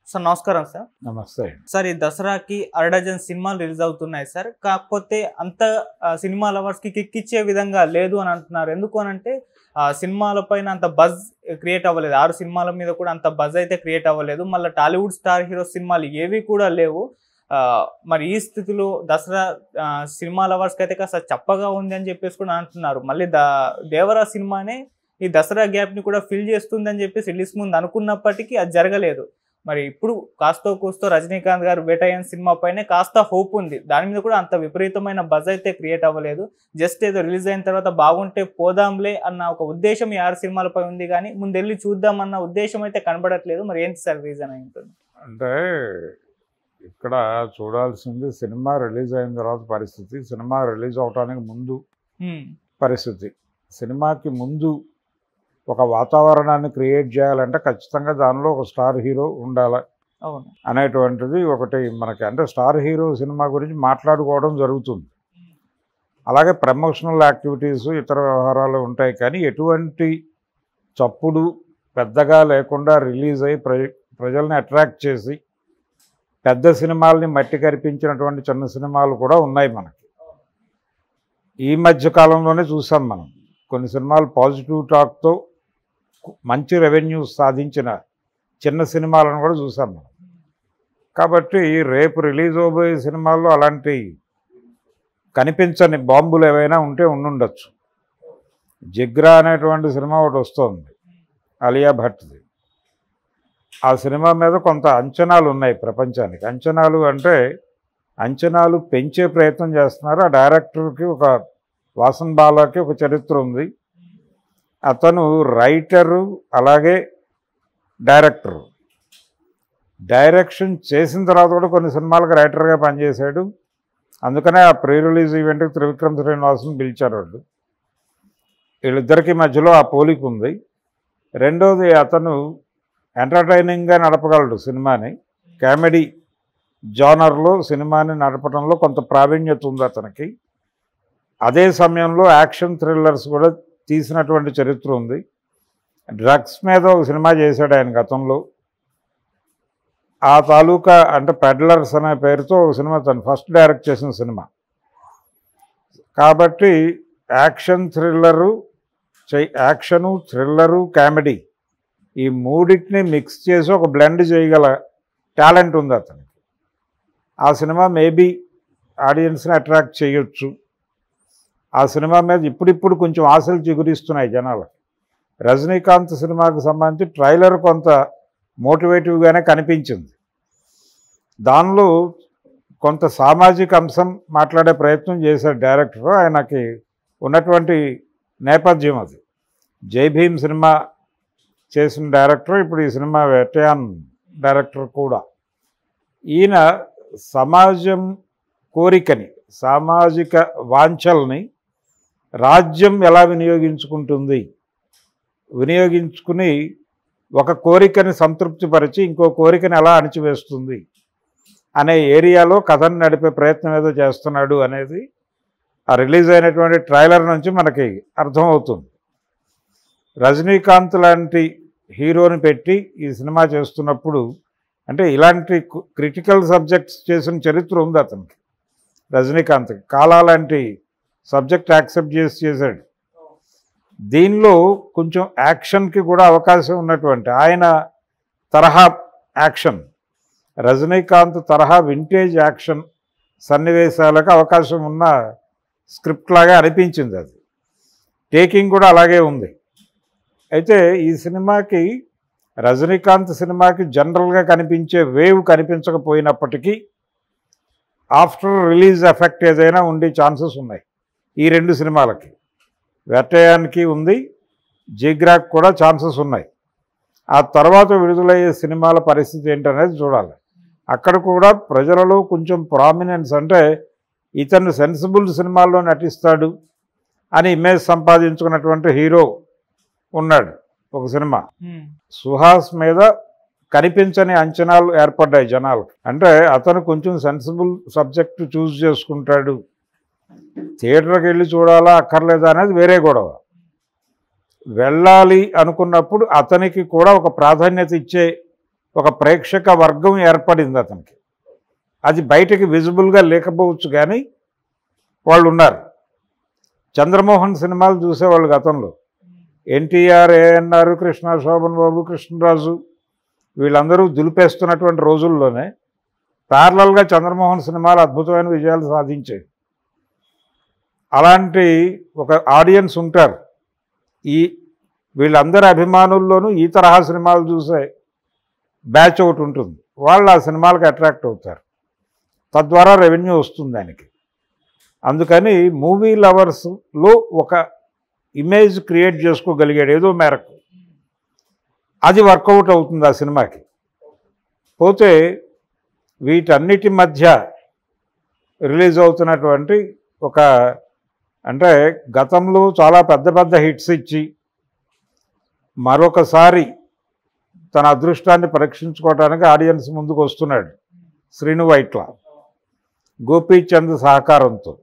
Sir నమస్కారం sir నమస్తే sir ఈ దసరాకి అరడజన్ సినిమాలు రిలీజ్ అవుతున్నాయి సార్ కాకపోతే అంత ఆ, సినిమా లవర్స్ కి కిక్ ఇచ్చే విధంగా లేదు అని అంటున్నారు ఎందుకు అని అంటే ఆ సినిమాల పైన అంత బజ్ క్రియేట్ అవ్వలేదు ఆరు సినిమాల మీద కూడా అంత బజ్ అయితే క్రియేట్ అవ్వలేదు మళ్ళీ టాలీవుడ్ స్టార్ హీరో సినిమాలు ఏవి కూడా లేవు ఆ, మరి ఈ స్థితిలో దసరా ఆ, సినిమా లవర్స్ కి అయితే కాస్త చప్పగా ఉంది అని చెప్పేసి కూడా అంటున్నారు మళ్ళీ ద దేవరా సినిమానే ఈ దసరా గ్యాప్ ని కూడా ఫిల్ చేస్తుంది అని చెప్పేసి రిలీజ్ ముందు అనుకున్నప్పటికీ అది జరగలేదు మరి ఇప్పుడు కాస్తో కూస్తో రజనీకాంత్ గారు వేటయ్యన్ సినిమా పైనే కాస్త హోప్ ఉంది దాని మీద కూడా అంత విపరీతమైన బజ్ అయితే క్రియేట్ అవ్వలేదు జస్ట్ ఏదో రిలీజ్ అయిన తర్వాత బాగుంటే పోదాంలే అన్న ఒక ఉద్దేశం ఈ ఆరు సినిమాలపై ఉంది కానీ ముందెళ్ళి చూద్దామన్న ఉద్దేశం అయితే కనబడట్లేదు మరి ఏంటి సార్ రీజన్ అయి ఉంటుంది అంటే ఇక్కడ చూడాల్సింది సినిమా రిలీజ్ అయిన తర్వాత పరిస్థితి సినిమా రిలీజ్ అవడానికి ముందు హ్మ్. పరిస్థితి సినిమాకి ముందు ఒక వాతావరణాన్ని క్రియేట్ చేయాలంటే ఖచ్చితంగా దానిలో ఒక స్టార్ హీరో ఉండాలి అవును అనేటువంటిది ఒకటి మనకి అంటే స్టార్ హీరో సినిమా గురించి మాట్లాడుకోవడం జరుగుతుంది అలాగే ప్రమోషనల్ యాక్టివిటీస్ ఇతర వ్యవహారాలు ఉంటాయి కానీ ఎటువంటి చప్పుడు పెద్దగా లేకుండా రిలీజ్ అయ్యి ప్ర ప్రజల్ని అట్రాక్ట్ చేసి పెద్ద సినిమాల్ని మట్టి కరిపించినటువంటి చిన్న సినిమాలు కూడా ఉన్నాయి మనకి ఈ మధ్య కాలంలోనే చూసాం మనం కొన్ని సినిమాలు పాజిటివ్ టాక్తో మంచి రెవెన్యూ సాధించిన చిన్న సినిమాలను కూడా చూసాం మనం కాబట్టి రేపు రిలీజ్ అవబోయే సినిమాల్లో అలాంటి కనిపించని బాంబులు ఏవైనా ఉంటే ఉండుండొచ్చు జిగ్రా అనేటువంటి సినిమా ఒకటి వస్తుంది అలియా భట్ది ఆ సినిమా మీద కొంత అంచనాలు ఉన్నాయి ప్రపంచానికి అంచనాలు అంటే అంచనాలు పెంచే ప్రయత్నం చేస్తున్నారు ఆ డైరెక్టర్కి ఒక వాసన్ బాలాకి ఒక చరిత్ర ఉంది అతను రైటరు అలాగే డైరెక్టరు డైరెక్షన్ చేసిన తర్వాత కూడా కొన్ని సినిమాలకు రైటర్గా పనిచేశాడు అందుకనే ఆ ప్రీ రిలీజ్ ఈవెంట్కి త్రివిక్రమ్ శ్రీనివాసన్ పిలిచారు వాళ్ళు వీళ్ళిద్దరికి మధ్యలో ఆ పోలిక ఉంది రెండోది అతను ఎంటర్టైనింగ్గా నడపగలడు సినిమాని కామెడీ జానర్లో సినిమాని నడపడంలో కొంత ప్రావీణ్యత ఉంది అతనికి అదే సమయంలో యాక్షన్ థ్రిల్లర్స్ కూడా తీసినటువంటి చరిత్ర ఉంది డ్రగ్స్ మీద ఒక సినిమా చేశాడు ఆయన గతంలో ఆ తాలూకా అంటే పెడ్లర్స్ అనే పేరుతో ఒక సినిమా తను ఫస్ట్ డైరెక్ట్ చేసిన సినిమా కాబట్టి action thriller action thriller comedy ఈ మూడింటిని మిక్స్ చేసి ఒక బ్లెండ్ చేయగల టాలెంట్ ఉంది అతనికి ఆ సినిమా మేబీ ఆడియన్స్ని అట్రాక్ట్ చేయొచ్చు ఆ సినిమా మీద ఇప్పుడిప్పుడు కొంచెం ఆశలు చిగురిస్తున్నాయి జనాలకు రజనీకాంత్ సినిమాకు సంబంధించి ట్రైలర్ కొంత మోటివేటివ్గానే కనిపించింది దానిలో కొంత సామాజిక అంశం మాట్లాడే ప్రయత్నం చేశాడు డైరెక్టర్ ఆయనకి ఉన్నటువంటి నేపథ్యం అది జై భీమ్ సినిమా చేసిన డైరెక్టర్ ఇప్పుడు ఈ సినిమా వెటయాన్ డైరెక్టర్ కూడా ఈయన సమాజం కోరికని సామాజిక వాంఛల్ని రాజ్యం ఎలా వినియోగించుకుంటుంది వినియోగించుకుని ఒక కోరికని సంతృప్తిపరిచి ఇంకో కోరికని ఎలా అణిచివేస్తుంది అనే ఏరియాలో కథను నడిపే ప్రయత్నం ఏదో చేస్తున్నాడు అనేది ఆ రిలీజ్ అయినటువంటి ట్రైలర్ నుంచి మనకి అర్థమవుతుంది రజనీకాంత్ లాంటి హీరోని పెట్టి ఈ సినిమా చేస్తున్నప్పుడు అంటే ఇలాంటి క్రిటికల్ సబ్జెక్ట్స్ చేసిన చరిత్ర ఉంది అతనికి రజనీకాంత్కి కాలా లాంటి సబ్జెక్ట్ యాక్సెప్ట్ చేసి చేశాడు దీనిలో కొంచెం యాక్షన్కి కూడా అవకాశం ఉన్నటువంటి ఆయన తరహా యాక్షన్ రజనీకాంత్ తరహా వింటేజ్ యాక్షన్ సన్నివేశాలకు అవకాశం ఉన్న స్క్రిప్ట్ లాగా అనిపించింది అది టేకింగ్ కూడా అలాగే ఉంది అయితే ఈ సినిమాకి రజనీకాంత్ సినిమాకి జనరల్గా కనిపించే వేవ్ కనిపించకపోయినప్పటికీ ఆఫ్టర్ రిలీజ్ ఎఫెక్ట్ ఏదైనా ఉండే ఛాన్సెస్ ఉన్నాయి ఈ రెండు సినిమాలకి వెట్టయానికి ఉంది జిగ్రాక్ కూడా ఛాన్సెస్ ఉన్నాయి ఆ తర్వాత విడుదలయ్యే సినిమాల పరిస్థితి ఏంటనేది చూడాలి అక్కడ కూడా ప్రజలలో కొంచెం ప్రామినెన్స్ అంటే ఇతను సెన్సిబుల్ సినిమాల్లో నటిస్తాడు అని ఇమేజ్ సంపాదించుకున్నటువంటి హీరో ఉన్నాడు ఒక సినిమా హ్మ్. సుహాస్ మీద కనిపించని అంచనాలు ఏర్పడ్డాయి జనాలకు అంటే అతను కొంచెం సెన్సిబుల్ సబ్జెక్ట్ చూస్ చేసుకుంటాడు థియేటర్కి వెళ్ళి చూడాలా అక్కర్లేదా అనేది వేరే గొడవ వెళ్ళాలి అనుకున్నప్పుడు అతనికి కూడా ఒక ప్రాధాన్యత ఇచ్చే ఒక ప్రేక్షక వర్గం ఏర్పడింది అతనికి అది బయటకి విజిబుల్గా లేకపోవచ్చు కానీ వాళ్ళు ఉన్నారు చంద్రమోహన్ సినిమాలు చూసేవాళ్ళు గతంలో ఎన్టీఆర్ ఏఎన్ఆర్ కృష్ణ శోభన్ బాబు కృష్ణరాజు వీళ్ళందరూ దులిపేస్తున్నటువంటి రోజుల్లోనే ప్యారలల్గా చంద్రమోహన్ సినిమాలు అద్భుతమైన విజయాలు సాధించాయి అలాంటి ఒక ఆడియన్స్ ఉంటారు ఈ వీళ్ళందరి అభిమానుల్లోనూ ఈ తరహా సినిమాలు చూసే బ్యాచ్ ఒకటి ఉంటుంది వాళ్ళు ఆ సినిమాలకు అట్రాక్ట్ అవుతారు తద్వారా రెవెన్యూ వస్తుంది దానికి అందుకని మూవీ లవర్స్లో ఒక ఇమేజ్ క్రియేట్ చేసుకోగలిగాడు ఏదో మేరకు అది వర్కౌట్ అవుతుంది ఆ సినిమాకి పోతే వీటన్నిటి మధ్య రిలీజ్ అవుతున్నటువంటి ఒక అంటే గతంలో చాలా పెద్ద పెద్ద హిట్స్ ఇచ్చి మరొకసారి తన అదృష్టాన్ని పరీక్షించుకోవడానికి ఆడియన్స్ ముందుకు వస్తున్నాడు శ్రీను వైట్ల గోపీచంద్ సహకారంతో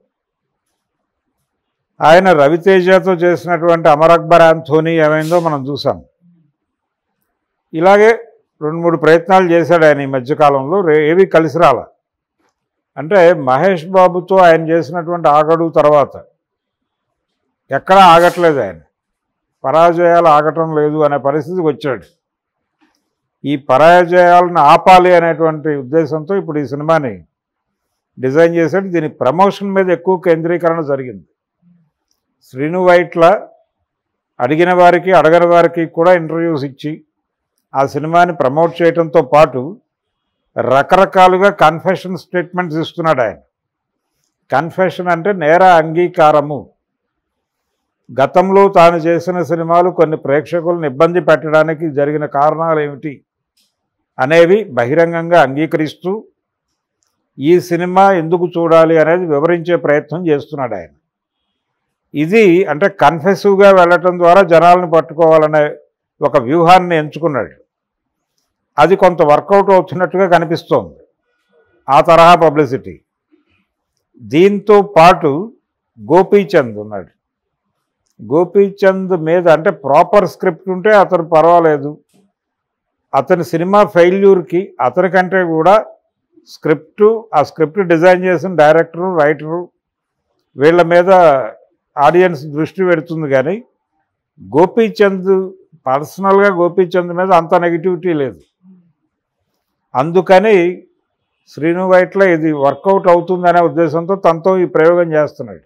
ఆయన రవితేజతో చేసినటువంటి అమర్ అక్బర్ ఆంథోనీ ఏమైందో మనం చూసాం ఇలాగే రెండు మూడు ప్రయత్నాలు చేశాడు ఆయన ఈ మధ్యకాలంలో రే- ఏవి కలిసి రాల అంటే మహేష్ బాబుతో ఆయన చేసినటువంటి ఆగడు తర్వాత ఎక్కడా ఆగట్లేదు ఆయన పరాజయాలు ఆగటం లేదు అనే పరిస్థితికి వచ్చాడు ఈ పరాజయాలను ఆపాలి అనేటువంటి ఉద్దేశంతో ఇప్పుడు ఈ సినిమాని డిజైన్ చేశాడు దీని ప్రమోషన్ మీద ఎక్కువ కేంద్రీకరణ జరిగింది శ్రీను వైట్ల అడిగిన వారికి అడగని వారికి కూడా ఇంటర్వ్యూస్ ఇచ్చి ఆ సినిమాని ప్రమోట్ చేయడంతో పాటు రకరకాలుగా కన్ఫెషన్ స్టేట్మెంట్స్ ఇస్తున్నాడు ఆయన కన్ఫెషన్ అంటే నేర అంగీకారము గతంలో తాను చేసిన సినిమాలు కొన్ని ప్రేక్షకులను ఇబ్బంది పెట్టడానికి జరిగిన కారణాలు ఏమిటి అనేవి బహిరంగంగా అంగీకరిస్తూ ఈ సినిమా ఎందుకు చూడాలి అనేది వివరించే ప్రయత్నం చేస్తున్నాడు ఆయన ఇది అంటే కన్ఫెసివ్గా వెళ్ళటం ద్వారా జనాలను పట్టుకోవాలనే ఒక వ్యూహాన్ని ఎంచుకున్నాడు అది కొంత వర్కౌట్ అవుతున్నట్టుగా కనిపిస్తోంది ఆ తరహా పబ్లిసిటీ దీంతో పాటు గోపీచంద్ ఉన్నాడు గోపీచంద్ మీద అంటే ప్రాపర్ స్క్రిప్ట్ ఉంటే అతను పర్వాలేదు అతని సినిమా ఫెయిల్యూర్కి అతనికంటే కూడా స్క్రిప్టు ఆ స్క్రిప్ట్ డిజైన్ చేసిన డైరెక్టరు రైటరు వీళ్ళ మీద ఆడియన్స్ దృష్టి పెడుతుంది కానీ గోపీచంద్ పర్సనల్గా గోపీచంద్ మీద అంత నెగిటివిటీ లేదు అందుకని శ్రీను వైట్ల ఇది వర్కౌట్ అవుతుందనే ఉద్దేశంతో తనతో ఈ ప్రయోగం చేస్తున్నాడు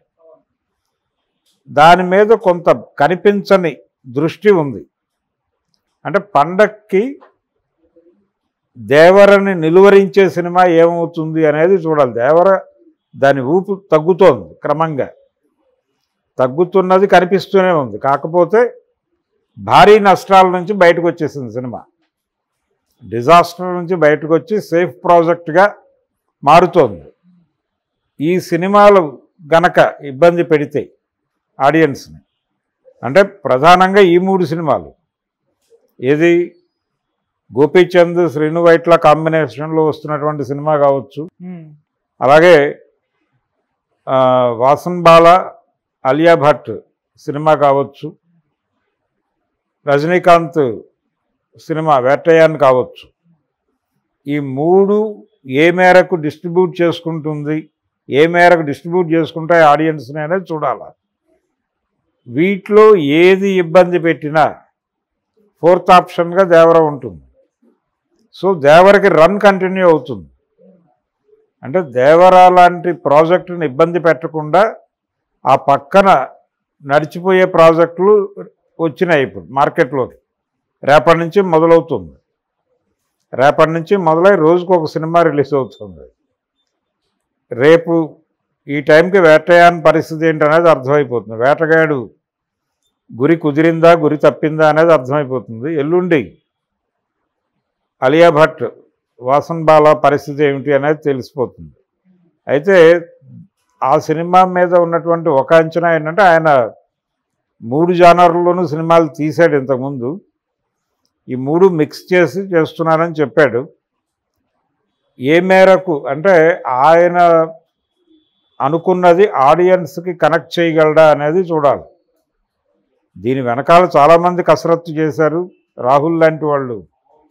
దాని మీద కొంత కనిపించని దృష్టి ఉంది అంటే పండక్కి దేవరని నిలువరించే సినిమా ఏమవుతుంది అనేది చూడాలి దేవర దాని ఊపు తగ్గుతోంది క్రమంగా తగ్గుతున్నది కనిపిస్తూనే ఉంది కాకపోతే భారీ నష్టాల నుంచి బయటకు వచ్చేసింది సినిమా డిజాస్టర్ నుంచి బయటకు వచ్చి సేఫ్ ప్రాజెక్ట్గా మారుతోంది ఈ సినిమాలు గనక ఇబ్బంది పెడితే ఆడియన్స్ని అంటే ప్రధానంగా ఈ మూడు సినిమాలు ఏది గోపీచంద్ శ్రీను వైట్ల కాంబినేషన్లో వస్తున్నటువంటి సినిమా కావచ్చు ఉమ్, అలాగే ఆ, వాసన్ బాల అలియా భట్ సినిమా కావచ్చు రజనీకాంత్ సినిమా వేటయాన్ కావచ్చు ఈ మూడు ఏ మేరకు డిస్ట్రిబ్యూట్ చేసుకుంటుంది ఏ మేరకు డిస్ట్రిబ్యూట్ చేసుకుంటే ఆడియన్స్ని అనేది చూడాలి వీటిలో ఏది ఇబ్బంది పెట్టినా ఫోర్త్ ఆప్షన్గా దేవర ఉంటుంది సో దేవరకి రన్ కంటిన్యూ అవుతుంది అంటే దేవరా లాంటి ప్రాజెక్టుని ఇబ్బంది పెట్టకుండా ఆ పక్కన నడిచిపోయే ప్రాజెక్టులు వచ్చినాయి ఇప్పుడు మార్కెట్లోకి రేపటి నుంచి మొదలవుతుంది రేపటి నుంచి మొదలై రోజుకు ఒక సినిమా రిలీజ్ అవుతుంది రేపు ఈ టైంకి వేటయాన్ పరిస్థితి ఏంటనేది అర్థమైపోతుంది వేటగాడు గురి కుదిరిందా గురి తప్పిందా అనేది అర్థమైపోతుంది ఎల్లుండి అలియా భట్ వాసన్ బాల పరిస్థితి ఏమిటి అనేది తెలిసిపోతుంది అయితే ఆ సినిమా మీద ఉన్నటువంటి ఒక అంచనా ఏంటంటే ఆయన మూడు జానర్లలోనూ సినిమాలు తీశాడు ఇంతకుముందు ఈ మూడు మిక్స్ చేసి చేస్తున్నానని చెప్పాడు ఏ మేరకు అంటే ఆయన అనుకున్నది ఆడియన్స్కి కనెక్ట్ చేయగలడా అనేది చూడాలి దీని వెనకాల చాలామంది కసరత్తు చేశారు రాహుల్ లాంటి వాళ్ళు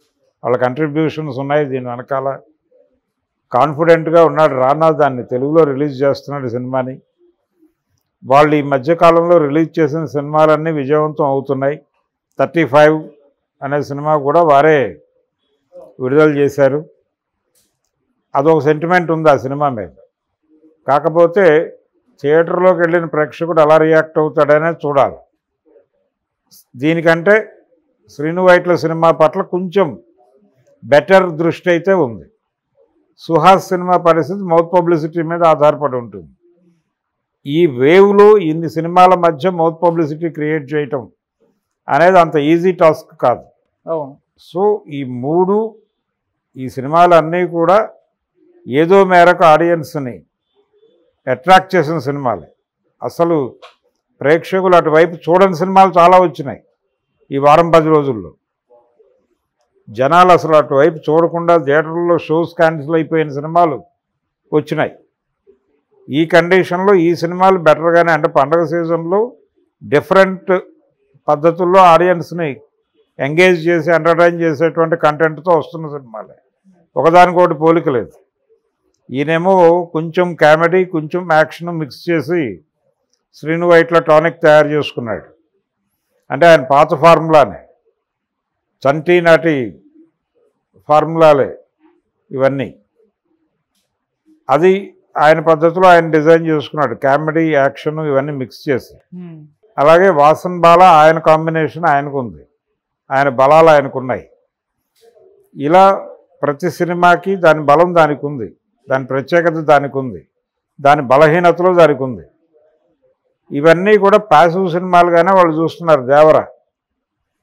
వాళ్ళ కంట్రిబ్యూషన్స్ ఉన్నాయి దీని వెనకాల కాన్ఫిడెంట్గా ఉన్నాడు రానా దాన్ని తెలుగులో రిలీజ్ చేస్తున్నాడు సినిమాని వాళ్ళు ఈ మధ్యకాలంలో రిలీజ్ చేసిన సినిమాలన్నీ విజయవంతం అవుతున్నాయి థర్టీ ఫైవ్ అనే సినిమా కూడా వారే విడుదల చేశారు అదొక సెంటిమెంట్ ఉంది ఆ సినిమా మీద కాకపోతే థియేటర్లోకి వెళ్ళిన ప్రేక్షకుడు ఎలా రియాక్ట్ అవుతాడనే చూడాలి దీనికంటే శ్రీను వైట్ల సినిమా పట్ల కొంచెం బెటర్ దృష్టి అయితే ఉంది సుహాస్ సినిమా పరిస్థితి మౌత్ పబ్లిసిటీ మీద ఆధారపడి ఉంటుంది ఈ వేవ్లో ఇన్ని సినిమాల మధ్య మౌత్ పబ్లిసిటీ క్రియేట్ చేయటం అనేది అంత ఈజీ టాస్క్ కాదు అవును సో ఈ మూడు ఈ సినిమాలన్నీ కూడా ఏదో మేరకు ఆడియన్స్ని అట్రాక్ట్ చేసిన సినిమాలే అసలు ప్రేక్షకులు అటువైపు చూడని సినిమాలు చాలా వచ్చినాయి ఈ వారం పది రోజుల్లో జనాలు అసలు అటువైపు చూడకుండా థియేటర్లో షోస్ క్యాన్సిల్ అయిపోయిన సినిమాలు వచ్చినాయి ఈ కండిషన్లో ఈ సినిమాలు బెటర్గానే అంటే పండగ సీజన్లో డిఫరెంట్ పద్ధతుల్లో ఆడియన్స్ని ఎంగేజ్ చేసి ఎంటర్టైన్ చేసేటువంటి కంటెంట్తో వస్తున్న సినిమాలే ఒకదానికొకటి పోలిక లేదు ఈయనేమో కొంచెం కామెడీ కొంచెం యాక్షన్ మిక్స్ చేసి శ్రీను వైట్ల టానిక్ తయారు చేసుకున్నాడు అంటే ఆయన పాత ఫార్ములానే చంటి నాటి ఫార్ములాలే ఇవన్నీ అది ఆయన పద్ధతిలో ఆయన డిజైన్ చేసుకున్నాడు కామెడీ యాక్షన్ ఇవన్నీ మిక్స్ చేసి ఉమ్. అలాగే వాసన్ బాల ఆయన కాంబినేషన్ ఆయనకు ఉంది ఆయన బలాలు ఆయనకు ఉన్నాయి ఇలా ప్రతి సినిమాకి దాని బలం దానికి ఉంది దాని ప్రత్యేకత దానికి ఉంది దాని బలహీనతలు దానికి ఉంది ఇవన్నీ కూడా ప్యాసివ్ సినిమాలుగానే వాళ్ళు చూస్తున్నారు దేవర